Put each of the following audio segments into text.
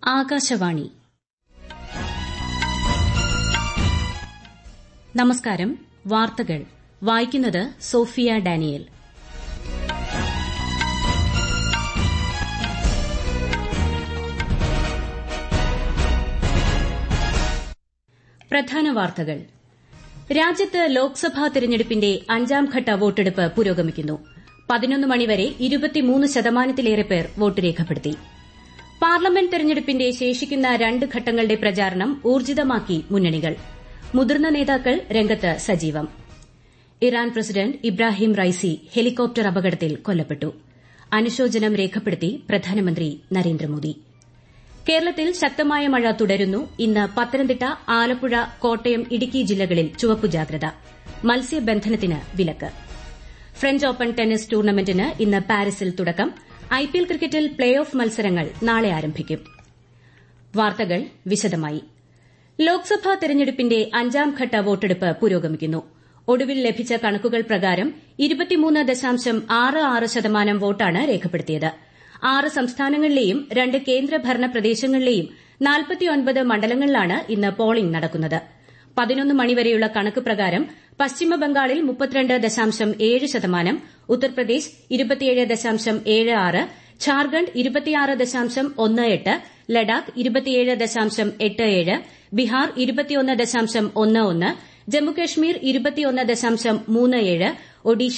ആകാശവാണി നമസ്കാരം വാർത്തകൾ വായിക്കുന്നത് സോഫിയ ഡാനിയൽ പ്രധാന വാർത്തകൾ രാജ്യത്ത് ലോക്സഭാ തെരഞ്ഞെടുപ്പിന്റെ അഞ്ചാംഘട്ട വോട്ടെടുപ്പ് പുരോഗമിക്കുന്നു പതിനൊന്ന് മണിവരെ ഇരുപത്തിമൂന്ന് ശതമാനത്തിലേറെ പേർ വോട്ട് രേഖപ്പെടുത്തി പാർലമെന്റ് തെരഞ്ഞെടുപ്പിന്റെ ശേഷിക്കുന്ന രണ്ട് ഘട്ടങ്ങളുടെ പ്രചാരണം ഊർജ്ജിതമാക്കി മുന്നണികൾ മുതിർന്ന നേതാക്കൾ രംഗത്ത് സജീവം Iran president Ibrahim Raisi helicopter അപകടത്തിൽ കൊല്ലപ്പെട്ടു അനുശോചനം രേഖപ്പെടുത്തി പ്രധാനമന്ത്രി നരേന്ദ്രമോദി കേരളത്തിൽ ശക്തമായ മഴ തുടരുന്നു ഇന്ന് പത്തനംതിട്ട ആലപ്പുഴ കോട്ടയം ഇടുക്കി ജില്ലകളിൽ ചുവപ്പു ജാഗ്രത മത്സ്യബന്ധനത്തിന് വിലക്ക് ഫ്രഞ്ച് ഓപ്പൺ ടെന്നീസ് ടൂർണമെന്റിന് ഇന്ന് പാരീസിൽ തുടക്കം ഐപിഎൽ ക്രിക്കറ്റിൽ പ്ലേ ഓഫ് മത്സരങ്ങൾ നാളെ ആരംഭിക്കും വാർത്തകൾ വിശദമായി ലോക്സഭാ തെരഞ്ഞെടുപ്പിന്റെ അഞ്ചാംഘട്ട വോട്ടെടുപ്പ് പുരോഗമിക്കുന്നു ഒടുവിൽ ലഭിച്ച കണക്കുകൾ പ്രകാരം ശതമാനം വോട്ടാണ് രേഖപ്പെടുത്തിയത് ആറ് സംസ്ഥാനങ്ങളിലെയും രണ്ട് കേന്ദ്രഭരണ പ്രദേശങ്ങളിലെയും മണ്ഡലങ്ങളിലാണ് ഇന്ന് പോളിംഗ് നടക്കുന്നത് പതിനൊന്ന് മണിവരെയുള്ള കണക്ക് പ്രകാരം പശ്ചിമബംഗാളിൽ ശതമാനം ഉത്തർപ്രദേശ് ഝാർഖണ്ഡ് ലഡാക്ക് ബിഹാർ ജമ്മുകശ്മീർ ഒഡീഷ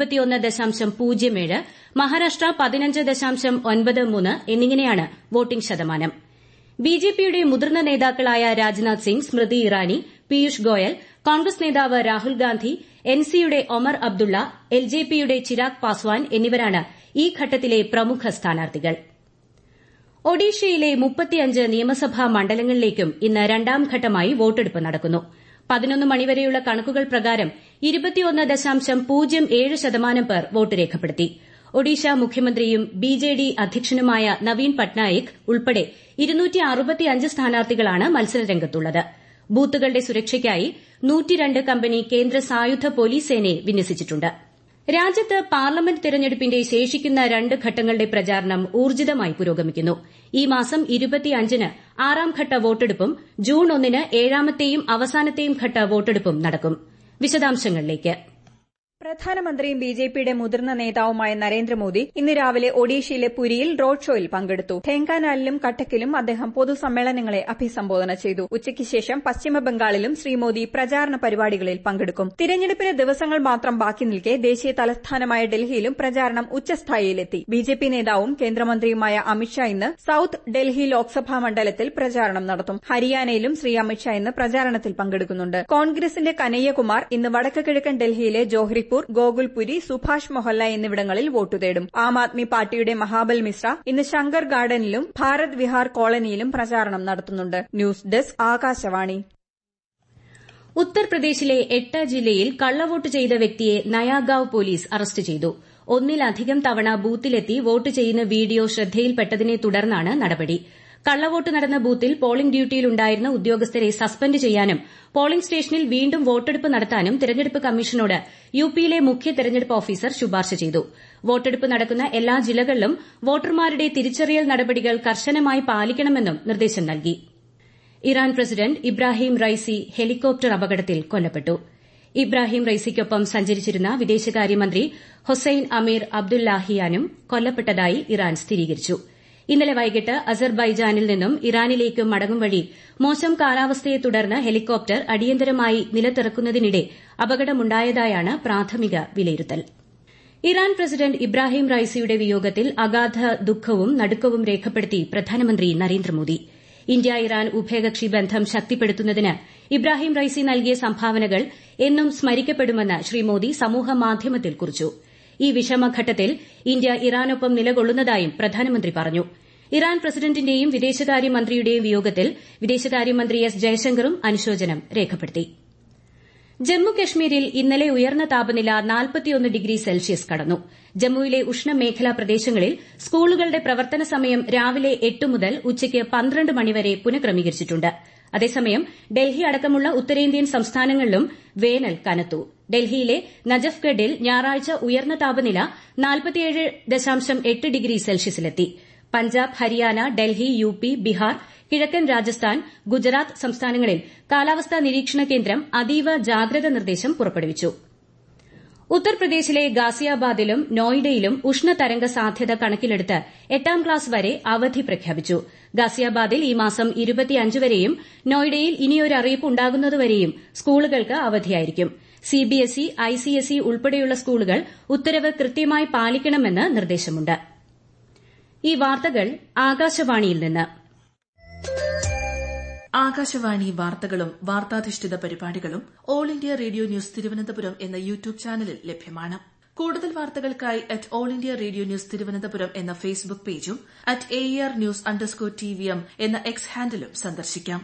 മഹാരാഷ്ട്ര എന്നിങ്ങനെയാണ് വോട്ടിംഗ് ശതമാനം ബിജെപിയുടെ മുതിർന്ന നേതാക്കളായ രാജ്നാഥ് സിംഗ് സ്മൃതി ഇറാനി പീയൂഷ് ഗോയൽ കോൺഗ്രസ് നേതാവ് രാഹുൽ ഗാന്ധി എൻസിയുടെ ഒമർ അബ്ദുള്ള എൽജെപിയുടെ ചിരാഗ് പാസ്വാൻ എന്നിവരാണ് ഈ ഘട്ടത്തിലെ പ്രമുഖ സ്ഥാനാർത്ഥികൾ ഒഡീഷയിലെ നിയമസഭാ മണ്ഡലങ്ങളിലേക്കും ഇന്ന് രണ്ടാംഘട്ടമായി വോട്ടെടുപ്പ് നടക്കുന്നു പതിനൊന്ന് മണിവരെയുള്ള കണക്കുകൾ പ്രകാരം ശതമാനം പേർ വോട്ട് രേഖപ്പെടുത്തി ഒഡീഷ മുഖ്യമന്ത്രിയും ബിജെഡി അധ്യക്ഷനുമായ നവീൻ പട്നായിക് ഉൾപ്പെടെ സ്ഥാനാർത്ഥികളാണ് മത്സരരംഗത്തുള്ളത് ബൂത്തുകളുടെ സുരക്ഷയ്ക്കായി കമ്പനി കേന്ദ്ര സായുധ പോലീസ് സേനയെ വിന്യസിച്ചിട്ടുണ്ട് രാജ്യത്ത് പാർലമെന്റ് തെരഞ്ഞെടുപ്പിന്റെ ശേഷിക്കുന്ന രണ്ട് ഘട്ടങ്ങളുടെ പ്രചാരണം ഊർജ്ജിതമായി പുരോഗമിക്കുന്നു ഈ മാസം ന് ആറാംഘട്ട വോട്ടെടുപ്പും ജൂൺ ഒന്നിന് ഏഴാമത്തെയും അവസാനത്തെയും ഘട്ട വോട്ടെടുപ്പും നടക്കും വിശദാംശങ്ങളിലേക്ക് പ്രധാനമന്ത്രിയും ബിജെപിയുടെ മുതിർന്ന നേതാവുമായ നരേന്ദ്രമോദി ഇന്ന് രാവിലെ ഒഡീഷയിലെ പുരിയിൽ റോഡ് ഷോയിൽ പങ്കെടുത്തു ധേങ്കാനാലിലും കട്ടക്കിലും അദ്ദേഹം പൊതുസമ്മേളനങ്ങളെ അഭിസംബോധന ചെയ്തു ഉച്ചയ്ക്ക് ശേഷം പശ്ചിമബംഗാളിലും ശ്രീ മോദി പ്രചാരണ പരിപാടികളിൽ പങ്കെടുക്കും തിരഞ്ഞെടുപ്പിന് ദിവസങ്ങൾ മാത്രം ബാക്കി നിൽക്കെ ദേശീയ തലസ്ഥാനമായ ഡൽഹിയിലും പ്രചാരണം ഉച്ചസ്ഥായിയിലെത്തി ബിജെപി നേതാവും കേന്ദ്രമന്ത്രിയുമായ അമിത്ഷാ ഇന്ന് സൌത്ത് ഡൽഹി ലോക്സഭാ മണ്ഡലത്തിൽ പ്രചാരണം നടത്തും ഹരിയാനയിലും ശ്രീ അമിത്ഷാ ഇന്ന് പ്രചാരണത്തിൽ പങ്കെടുക്കുന്നുണ്ട് കോൺഗ്രസിന്റെ കനയ്യകുമാർ ഇന്ന് വടക്ക് കിഴക്കൻ ഡൽഹിയിലെ ജോഹ്രി ഫത്തേപൂർ ഗോകുൽപുരി സുഭാഷ് മൊഹല്ല എന്നിവിടങ്ങളിൽ വോട്ടു തേടും ആം ആദ്മി പാർട്ടിയുടെ മഹാബൽ മിശ്ര ഇന്ന് ശങ്കർ ഗാർഡനിലും ഭാരത് വിഹാർ കോളനിയിലും പ്രചാരണം നടത്തുന്നുണ്ട് ന്യൂസ് ഡെസ്ക് ആകാശവാണി ഉത്തർപ്രദേശിലെ എട്ട ജില്ലയിൽ കള്ളവോട്ട് ചെയ്ത വ്യക്തിയെ നയാഗാവ് പോലീസ് അറസ്റ്റ് ചെയ്തു ഒന്നിലധികം തവണ ബൂത്തിലെത്തി വോട്ട് ചെയ്യുന്ന വീഡിയോ ശ്രദ്ധയിൽപ്പെട്ടതിനെ തുടർന്നാണ് നടപടി കള്ളവോട്ട് നടന്ന ബൂത്തിൽ പോളിംഗ് ഡ്യൂട്ടിയിലുണ്ടായിരുന്ന ഉദ്യോഗസ്ഥരെ സസ്പെൻഡ് ചെയ്യാനും പോളിംഗ് സ്റ്റേഷനിൽ വീണ്ടും വോട്ടെടുപ്പ് നടത്താനും തെരഞ്ഞെടുപ്പ് കമ്മീഷനോട് യുപിയിലെ മുഖ്യ തെരഞ്ഞെടുപ്പ് ഓഫീസർ ശുപാർശ ചെയ്തു വോട്ടെടുപ്പ് നടക്കുന്ന എല്ലാ ജില്ലകളിലും വോട്ടർമാരുടെ തിരിച്ചറിയൽ നടപടികൾ കർശനമായി പാലിക്കണമെന്നും നിർദ്ദേശം നൽകി Iran president Ibrahim Raisi helicopter അപകടത്തിൽ കൊല്ലപ്പെട്ടു ഇബ്രാഹിം റൈസിക്കൊപ്പം സഞ്ചരിച്ചിരുന്ന വിദേശകാര്യമന്ത്രി ഹൊസൈൻ അമീർ അബ്ദുല്ലാഹിയാനും കൊല്ലപ്പെട്ടതായി ഇറാൻ സ്ഥിരീകരിച്ചു ഇന്നലെ വൈകിട്ട് അസർബൈജാനിൽ നിന്നും ഇറാനിലേക്ക് മടങ്ങും വഴി മോശം കാലാവസ്ഥയെ തുടർന്ന് ഹെലികോപ്റ്റർ അടിയന്തരമായി നിലത്തിറക്കുന്നതിനിടെ അപകടമുണ്ടായതായാണ് പ്രാഥമിക വിലയിരുത്തൽ ഇറാൻ പ്രസിഡന്റ് ഇബ്രാഹിം റൈസിയുടെ വിയോഗത്തിൽ അഗാധ ദുഃഖവും നടുക്കവും രേഖപ്പെടുത്തി പ്രധാനമന്ത്രി നരേന്ദ്രമോദി ഇന്ത്യ ഇറാൻ ഉഭയകക്ഷി ബന്ധം ശക്തിപ്പെടുത്തുന്നതിന് ഇബ്രാഹിം റൈസി നൽകിയ സംഭാവനകൾ എന്നും സ്മരിക്കപ്പെടുമെന്ന് ശ്രീ മോദി സമൂഹമാധ്യമത്തിൽ കുറിച്ചു ഈ വിഷമഘട്ടത്തിൽ ഇന്ത്യ ഇറാനൊപ്പം നിലകൊള്ളുന്നതായും പ്രധാനമന്ത്രി പറഞ്ഞു ഇറാൻ പ്രസിഡന്റിന്റെയും വിദേശകാര്യമന്ത്രിയുടെയും വിയോഗത്തിൽ വിദേശകാര്യമന്ത്രി എസ് ജയശങ്കറും അനുശോചനം രേഖപ്പെടുത്തി ജമ്മു കശ്മീരിൽ ഇന്നലെ ഉയർന്ന താപനില ഡിഗ്രി സെൽഷ്യസ് കടന്നു ജമ്മുവിലെ ഉഷ്ണമേഖലാ പ്രദേശങ്ങളിൽ സ്കൂളുകളുടെ പ്രവർത്തന സമയം രാവിലെ എട്ട് മുതൽ ഉച്ചയ്ക്ക് പന്ത്രണ്ട് മണിവരെ പുനഃക്രമീകരിച്ചിട്ടുണ്ട് അതേസമയം ഡൽഹി അടക്കമുള്ള ഉത്തരേന്ത്യൻ സംസ്ഥാനങ്ങളിലും വേനൽ കനത്തു ഡൽഹിയിലെ നജഫ്ഗഡിൽ ഞായറാഴ്ച ഉയർന്ന താപനില ഡിഗ്രി സെൽഷ്യസിലെത്തി പഞ്ചാബ് ഹരിയാന ഡൽഹി യു പി ബീഹാർ കിഴക്കൻ രാജസ്ഥാൻ ഗുജറാത്ത് സംസ്ഥാനങ്ങളിൽ കാലാവസ്ഥാ നിരീക്ഷണ കേന്ദ്രം അതീവ ജാഗ്രത നിർദ്ദേശം പുറപ്പെടുവിച്ചു ഉത്തർപ്രദേശിലെ ഗാസിയാബാദിലും നോയിഡയിലും ഉഷ്ണതരംഗ സാധ്യത കണക്കിലെടുത്ത് എട്ടാം ക്ലാസ് വരെ അവധി പ്രഖ്യാപിച്ചു ഗാസിയാബാദിൽ ഈ മാസം വരെയും നോയിഡയിൽ ഇനിയൊരു അറിയിപ്പ് ഉണ്ടാകുന്നതുവരെയും സ്കൂളുകൾക്ക് അവധിയായിരിക്കും സിബിഎസ്ഇ ഐസിഎസ്ഇ ഉൾപ്പെടെയുള്ള സ്കൂളുകൾ ഉത്തരവ് കൃത്യമായി പാലിക്കണമെന്ന് നിർദ്ദേശമുണ്ട് ഈ വാർത്തകൾ ആകാശവാണിയിൽ നിന്ന് ആകാശവാണി വാർത്തകളും വാർത്താധിഷ്ഠിത പരിപാടികളും all India radio news Thiruvananthapuram എന്ന യൂട്യൂബ് ചാനലിൽ ലഭ്യമാണ് കൂടുതൽ വാർത്തകൾക്കായി at all India radio news Thiruvananthapuram എന്ന ഫേസ്ബുക്ക് പേജും at A R news underscore T V M എന്ന എക്സ് ഹാൻഡിലും സന്ദർശിക്കാം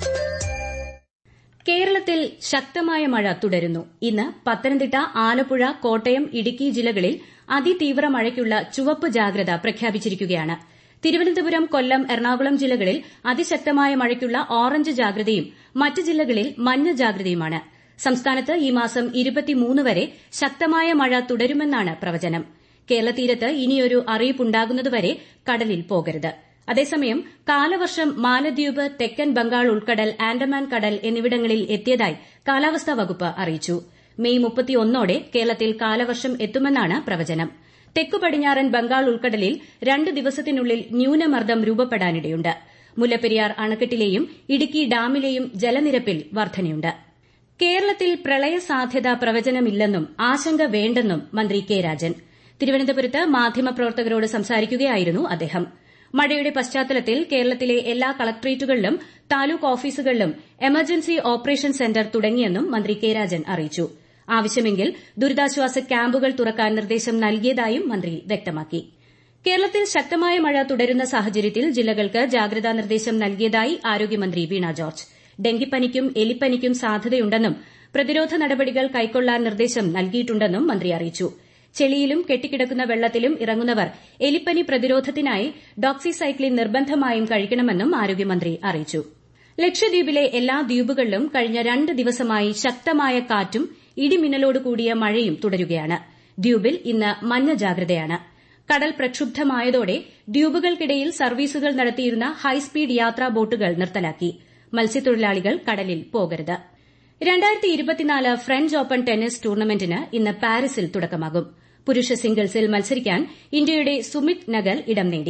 കേരളത്തിൽ ശക്തമായ മഴ തുടരുന്നു ഇന്ന് പത്തനംതിട്ട ആലപ്പുഴ കോട്ടയം ഇടുക്കി ജില്ലകളിൽ അതിതീവ്ര മഴയ്ക്കുള്ള ചുവപ്പ് ജാഗ്രത പ്രഖ്യാപിച്ചിരിക്കുകയാണ് തിരുവനന്തപുരം കൊല്ലം എറണാകുളം ജില്ലകളിൽ അതിശക്തമായ മഴയ്ക്കുള്ള ഓറഞ്ച് ജാഗ്രതയും മറ്റ് ജില്ലകളിൽ മഞ്ഞ ജാഗ്രതയുമാണ് സംസ്ഥാനത്ത് ഈ മാസം വരെ ശക്തമായ മഴ തുടരുമെന്നാണ് പ്രവചനം കേരള തീരത്ത് ഇനിയൊരു അറിയിപ്പുണ്ടാകുന്നതുവരെ കടലിൽ പോകരുത് അതേസമയം കാലവർഷം മാലദ്വീപ് തെക്കൻ ബംഗാൾ ഉൾക്കടൽ ആൻഡമാൻ കടൽ എന്നിവിടങ്ങളിൽ എത്തിയതായി കാലാവസ്ഥാ വകുപ്പ് അറിയിച്ചു മെയ് മുപ്പത്തിയൊന്നോടെ കേരളത്തിൽ കാലവർഷം എത്തുമെന്നാണ് പ്രവചനം തെക്കു പടിഞ്ഞാറൻ ബംഗാൾ ഉൾക്കടലിൽ രണ്ട് ദിവസത്തിനുള്ളിൽ ന്യൂനമർദ്ദം രൂപപ്പെടാനിടയുണ്ട് മുല്ലപ്പെരിയാർ അണക്കെട്ടിലെയും ഇടുക്കി ഡാമിലെയും ജലനിരപ്പിൽ വർധനയുണ്ട് കേരളത്തിൽ പ്രളയ സാധ്യത പ്രവചനമില്ലെന്നും ആശങ്ക വേണ്ടെന്നും മന്ത്രി കെ രാജൻ തിരുവനന്തപുരത്ത് മാധ്യമപ്രവർത്തകരോട് സംസാരിക്കുകയായിരുന്നു അദ്ദേഹം മഴയുടെ പശ്ചാത്തലത്തിൽ കേരളത്തിലെ എല്ലാ കളക്ടറേറ്റുകളിലും താലൂക്ക് ഓഫീസുകളിലും എമർജൻസി ഓപ്പറേഷൻ സെന്റർ തുടങ്ങിയെന്നും മന്ത്രി കെ രാജൻ അറിയിച്ചു ആവശ്യമെങ്കിൽ ദുരിതാശ്വാസ ക്യാമ്പുകൾ തുറക്കാൻ നിർദ്ദേശം നൽകിയതായും മന്ത്രി വ്യക്തമാക്കി കേരളത്തിൽ ശക്തമായ മഴ തുടരുന്ന സാഹചര്യത്തിൽ ജില്ലകൾക്ക് ജാഗ്രതാ നിർദ്ദേശം നൽകിയതായി ആരോഗ്യമന്ത്രി വീണ ജോർജ് ഡെങ്കിപ്പനിക്കും എലിപ്പനിക്കും സാധ്യതയുണ്ടെന്നും പ്രതിരോധ നടപടികൾ കൈക്കൊള്ളാൻ നിർദ്ദേശം നൽകിയിട്ടുണ്ടെന്നും മന്ത്രി അറിയിച്ചു ചെളിയിലും കെട്ടിക്കിടക്കുന്ന വെള്ളത്തിലും ഇറങ്ങുന്നവർ എലിപ്പനി പ്രതിരോധത്തിനായി ഡോക്സിസൈക്ലിൻ നിർബന്ധമായും കഴിക്കണമെന്നും ആരോഗ്യമന്ത്രി അറിയിച്ചു ലക്ഷദ്വീപിലെ എല്ലാ ദ്വീപുകളിലും കഴിഞ്ഞ രണ്ട് ദിവസമായി ശക്തമായ കാറ്റും ഇടിമിന്നലോട് കൂടിയ മഴയും തുടരുകയാണ് ദ്വീപിൽ ഇന്ന് മഞ്ഞ ജാഗ്രതയാണ് കടൽ പ്രക്ഷുബ്ധമായതോടെ ദ്വീപുകൾക്കിടയിൽ സർവീസുകൾ നടത്തിയിരുന്ന ഹൈസ്പീഡ് യാത്രാ ബോട്ടുകൾ നിർത്തലാക്കി മത്സ്യത്തൊഴിലാളികൾ കടലിൽ പോകരുത് ഫ്രഞ്ച് ഓപ്പൺ ടെന്നീസ് ടൂർണമെന്റിന് ഇന്ന് പാരീസിൽ തുടക്കമാകും പുരുഷ സിംഗിൾസിൽ മത്സരിക്കാൻ ഇന്ത്യയുടെ സുമിത് നഗൽ ഇടം നേടി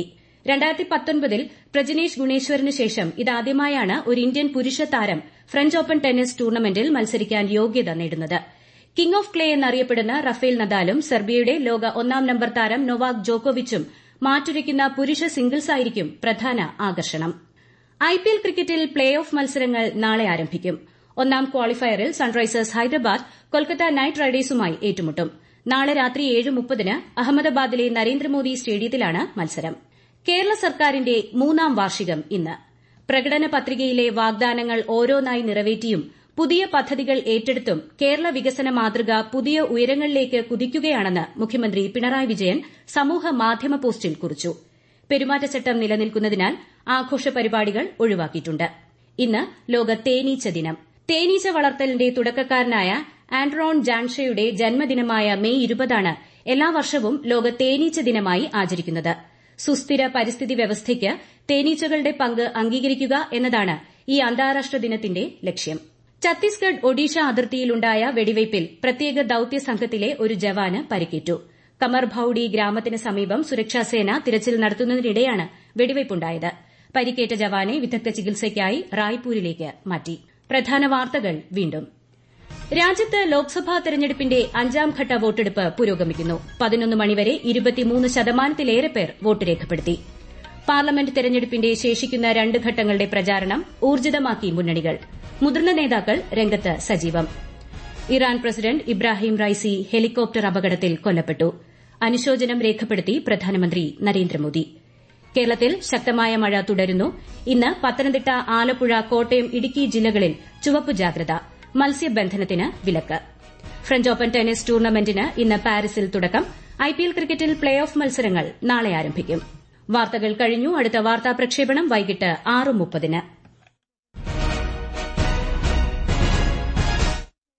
ൽ പ്രജനേഷ് ഗുണേശ്വറിന് ശേഷം ഇതാദ്യമായാണ് ഒരു ഇന്ത്യൻ പുരുഷ താരം ഫ്രഞ്ച് ഓപ്പൺ ടെന്നീസ് ടൂർണമെന്റിൽ മത്സരിക്കാൻ യോഗ്യത നേടുന്നത് കിങ് ഓഫ് ക്ലേ എന്നറിയപ്പെടുന്ന റഫേൽ നദാലും സെർബിയയുടെ ലോക ഒന്നാം നമ്പർ താരം നൊവാക് ജോക്കോവിച്ചും മാറ്റുരയ്ക്കുന്ന പുരുഷ സിംഗിൾസായിരിക്കും പ്രധാന ആകർഷണം ഐപിഎൽ ക്രിക്കറ്റിൽ പ്ലേ ഓഫ് മത്സരങ്ങൾ നാളെ ആരംഭിക്കും ഒന്നാം ക്വാളിഫയറിൽ സൺറൈസേഴ്സ് ഹൈദരാബാദ് കൊൽക്കത്ത നൈറ്റ് റൈഡേഴ്സുമായി ഏറ്റുമുട്ടും നാളെ രാത്രി ഏഴ് മുപ്പതിന് അഹമ്മദാബാദിലെ നരേന്ദ്രമോദി സ്റ്റേഡിയത്തിലാണ് മത്സരം കേരള സർക്കാരിന്റെ മൂന്നാം വാർഷികം ഇന്ന് പ്രകടന പത്രികയിലെ വാഗ്ദാനങ്ങൾ ഓരോന്നായി നിറവേറ്റിയും പുതിയ പദ്ധതികൾ ഏറ്റെടുത്തും കേരള വികസന മാതൃക പുതിയ ഉയരങ്ങളിലേക്ക് കുതിക്കുകയാണെന്ന് മുഖ്യമന്ത്രി പിണറായി വിജയൻ സമൂഹ മാധ്യമ പോസ്റ്റിൽ കുറിച്ചു പെരുമാറ്റച്ചട്ടം നിലനിൽക്കുന്നതിനാൽ ആഘോഷ പരിപാടികൾ ഒഴിവാക്കിയിട്ടുണ്ട് ഇന്ന് ലോക തേനീച്ച ദിനം തേനീച്ച വളർത്തലിന്റെ തുടക്കക്കാരനായ ആൻഡ്രോൺ ജാൻഷയുടെ ജന്മദിനമായ മെയ് ഇരുപതാണ് എല്ലാ വർഷവും ലോക തേനീച്ച ദിനമായി ആചരിക്കുന്നത് സുസ്ഥിര പരിസ്ഥിതി വ്യവസ്ഥയ്ക്ക് തേനീച്ചകളുടെ പങ്ക് അംഗീകരിക്കുക എന്നതാണ് ഈ അന്താരാഷ്ട്ര ദിനത്തിന്റെ ലക്ഷ്യം ഛത്തീസ്ഗഡ് ഒഡീഷ അതിർത്തിയിലുണ്ടായ വെടിവയ്പിൽ പ്രത്യേക ദൌത്യ സംഘത്തിലെ ഒരു ജവാന് പരിക്കേറ്റു കമർഭൌഡി ഗ്രാമത്തിന് സമീപം സുരക്ഷാസേന തിരച്ചിൽ നടത്തുന്നതിനിടെയാണ് വെടിവയ്പുണ്ടായത് പരിക്കേറ്റ ജവാനെ വിദഗ്ധ ചികിത്സയ്ക്കായി റായ്പൂരിലേക്ക് മാറ്റി പ്രധാന വാർത്തകൾ വീണ്ടും രാജ്യത്ത് ലോക്സഭാ തെരഞ്ഞെടുപ്പിന്റെ അഞ്ചാംഘട്ട വോട്ടെടുപ്പ് പുരോഗമിക്കുന്നു പതിനൊന്ന് മണിവരെ ഇരുപത്തിമൂന്ന് ശതമാനത്തിലേറെ പേർ വോട്ട് രേഖപ്പെടുത്തി പാർലമെന്റ് തെരഞ്ഞെടുപ്പിന്റെ ശേഷിക്കുന്ന രണ്ട് ഘട്ടങ്ങളുടെ പ്രചാരണം ഊർജിതമാക്കി മുന്നണികൾ മുതിർന്ന നേതാക്കൾ രംഗത്ത് സജീവം Iran president Ibrahim Raisi helicopter അപകടത്തിൽ കൊല്ലപ്പെട്ടു അനുശോചനം രേഖപ്പെടുത്തി പ്രധാനമന്ത്രി നരേന്ദ്രമോദി കേരളത്തിൽ ശക്തമായ മഴ തുടരുന്നു ഇന്ന് പത്തനംതിട്ട ആലപ്പുഴ കോട്ടയം ഇടുക്കി ജില്ലകളിൽ ചുവപ്പ് ജാഗ്രത മത്സ്യബന്ധനത്തിന് വിലക്ക് ഫ്രഞ്ച് ഓപ്പൺ ടെന്നീസ് ടൂർണമെന്റിന് ഇന്ന് പാരീസിൽ തുടക്കം ഐപിഎൽ ക്രിക്കറ്റിൽ പ്ലേ ഓഫ് മത്സരങ്ങൾ നാളെ ആരംഭിക്കും വാർത്തകൾ കഴിഞ്ഞു അടുത്ത വാർത്താ പ്രക്ഷേപണം വൈകിട്ട് ആറ് മുപ്പതിന്